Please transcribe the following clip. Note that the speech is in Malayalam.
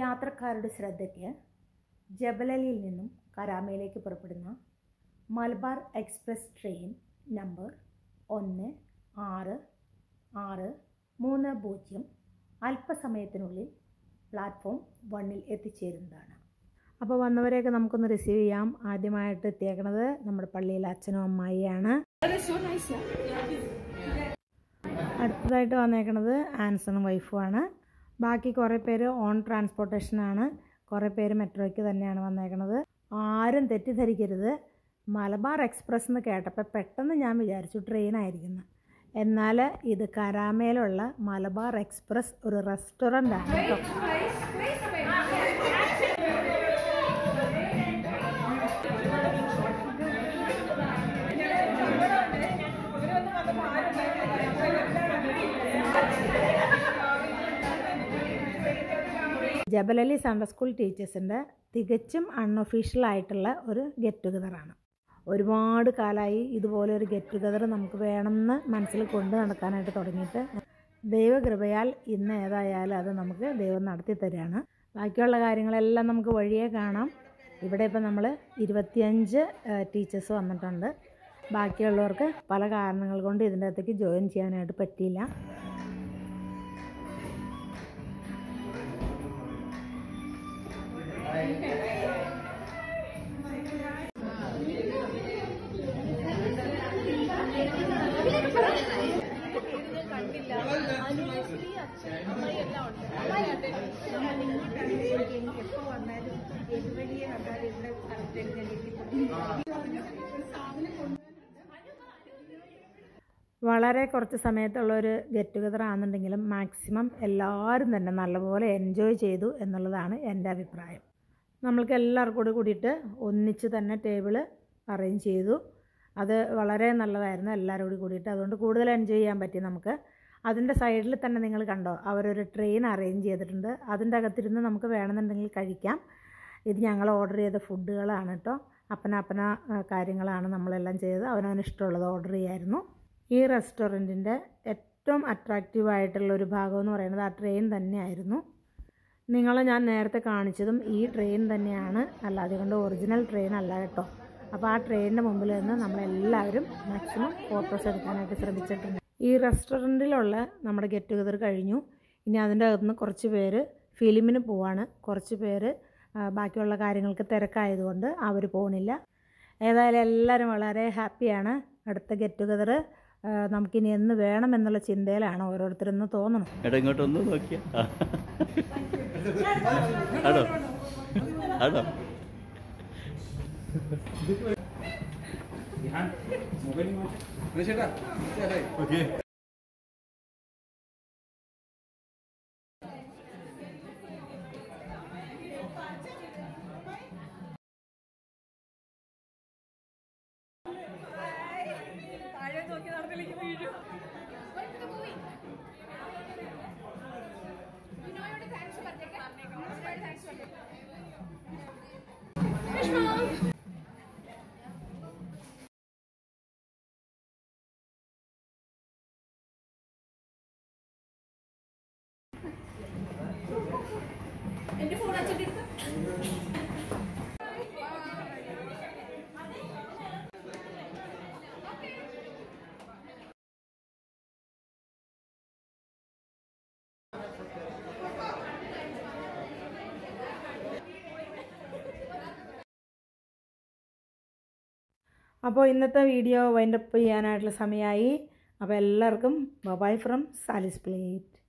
യാത്രക്കാരുടെ ശ്രദ്ധയ്ക്ക് ജബലലിയിൽ നിന്നും കരാമയിലേക്ക് പുറപ്പെടുന്ന മലബാർ എക്സ്പ്രസ് ട്രെയിൻ നമ്പർ ഒന്ന് ആറ് ആറ് മൂന്ന് പൂജ്യം അല്പസമയത്തിനുള്ളിൽ പ്ലാറ്റ്ഫോം വണ്ണിൽ എത്തിച്ചേരുന്നതാണ് അപ്പോൾ വന്നവരെയൊക്കെ നമുക്കൊന്ന് റിസീവ് ചെയ്യാം ആദ്യമായിട്ട് എത്തിയേക്കണത് നമ്മുടെ പള്ളിയിലെ അച്ഛനും അമ്മായിയാണ് അടുത്തതായിട്ട് വന്നേക്കണത് ആൻസണും വൈഫുമാണ് ബാക്കി കുറേ പേര് ഓൺ ട്രാൻസ്പോർട്ടേഷനാണ് കുറേ പേര് മെട്രോയ്ക്ക് തന്നെയാണ് വന്നേക്കണത് ആരും തെറ്റിദ്ധരിക്കരുത് മലബാർ എക്സ്പ്രസ് എന്ന് കേട്ടപ്പോൾ പെട്ടെന്ന് ഞാൻ വിചാരിച്ചു ട്രെയിനായിരിക്കുന്നു എന്നാൽ ഇത് കരാമയിലുള്ള മലബാർ എക്സ്പ്രസ് ഒരു റെസ്റ്റോറൻ്റ് ആണ് കേട്ടോ ജബലലി സൺഡേ സ്കൂൾ ടീച്ചേഴ്സിൻ്റെ തികച്ചും അൺഒഫീഷ്യൽ ആയിട്ടുള്ള ഒരു ഗെറ്റ് ടുഗദറാണ് ഒരുപാട് കാലമായി ഇതുപോലെ ഒരു ഗെറ്റ് ടുഗദർ നമുക്ക് വേണമെന്ന് മനസ്സിൽ കൊണ്ട് നടക്കാനായിട്ട് തുടങ്ങിയിട്ട് ദൈവകൃപയാൽ ഇന്ന് ഏതായാലും അത് നമുക്ക് ദൈവം നടത്തി തരികയാണ് ബാക്കിയുള്ള കാര്യങ്ങളെല്ലാം നമുക്ക് വഴിയേ കാണാം ഇവിടെ ഇപ്പം നമ്മൾ ഇരുപത്തിയഞ്ച് ടീച്ചേഴ്സ് വന്നിട്ടുണ്ട് ബാക്കിയുള്ളവർക്ക് പല കാരണങ്ങൾ കൊണ്ട് ഇതിൻ്റെ അകത്തേക്ക് ജോയിൻ ചെയ്യാനായിട്ട് പറ്റിയില്ല വളരെ കുറച്ച് സമയത്തുള്ള ഒരു ഗെറ്റ് ടുഗദർ ആണെന്നുണ്ടെങ്കിലും മാക്സിമം എല്ലാവരും തന്നെ നല്ലപോലെ എൻജോയ് ചെയ്തു എന്നുള്ളതാണ് എൻ്റെ അഭിപ്രായം നമ്മൾക്ക് എല്ലാവർക്കും കൂടി കൂടിയിട്ട് ഒന്നിച്ച് തന്നെ ടേബിള് അറേഞ്ച് ചെയ്തു അത് വളരെ നല്ലതായിരുന്നു എല്ലാവരും കൂടി കൂടിയിട്ട് അതുകൊണ്ട് കൂടുതൽ എൻജോയ് ചെയ്യാൻ പറ്റി നമുക്ക് അതിൻ്റെ സൈഡിൽ തന്നെ നിങ്ങൾ കണ്ടോ അവരൊരു ട്രെയിൻ അറേഞ്ച് ചെയ്തിട്ടുണ്ട് അതിൻ്റെ അകത്തിരുന്ന് നമുക്ക് വേണമെന്നുണ്ടെങ്കിൽ കഴിക്കാം ഇത് ഞങ്ങൾ ഓർഡർ ചെയ്ത ഫുഡുകളാണ് കേട്ടോ അപ്പന അപ്പന കാര്യങ്ങളാണ് നമ്മളെല്ലാം ചെയ്തത് അവനവന് ഇഷ്ടമുള്ളത് ഓർഡർ ചെയ്യായിരുന്നു ഈ റെസ്റ്റോറൻറ്റിൻ്റെ ഏറ്റവും അട്രാക്റ്റീവ് ആയിട്ടുള്ള ഒരു ഭാഗം എന്ന് പറയുന്നത് ആ ട്രെയിൻ തന്നെയായിരുന്നു നിങ്ങളെ ഞാൻ നേരത്തെ കാണിച്ചതും ഈ ട്രെയിൻ തന്നെയാണ് അല്ലാതെ കൊണ്ട് ഒറിജിനൽ ട്രെയിൻ അല്ല കേട്ടോ അപ്പോൾ ആ ട്രെയിനിൻ്റെ മുമ്പിൽ നിന്ന് നമ്മളെല്ലാവരും മാക്സിമം ഫോട്ടോസ് എടുക്കാനായിട്ട് ശ്രമിച്ചിട്ടുണ്ട് ഈ റെസ്റ്റോറൻറ്റിലുള്ള നമ്മുടെ ഗെറ്റ് ടുഗദർ കഴിഞ്ഞു ഇനി അതിൻ്റെ അകത്തുനിന്ന് കുറച്ച് പേര് ഫിലിമിന് പോവാണ് കുറച്ച് പേര് ബാക്കിയുള്ള കാര്യങ്ങൾക്ക് തിരക്കായതുകൊണ്ട് അവർ പോകണില്ല ഏതായാലും എല്ലാവരും വളരെ ഹാപ്പിയാണ് അടുത്ത ഗെറ്റ് ടുഗദർ നമുക്കിനി എന്ന് വേണം എന്നുള്ള ചിന്തയിലാണ് ഓരോരുത്തരെന്ന് തോന്നണം എടാ ഇങ്ങോട്ടൊന്ന് നോക്കിയ ആണോ ആണോ അപ്പോൾ ഇന്നത്തെ വീഡിയോ വൈൻഡപ്പ് ചെയ്യാനായിട്ടുള്ള സമയമായി അപ്പോൾ എല്ലാവർക്കും ബൈ ഫ്രം സാലിസ് പ്ലേറ്റ്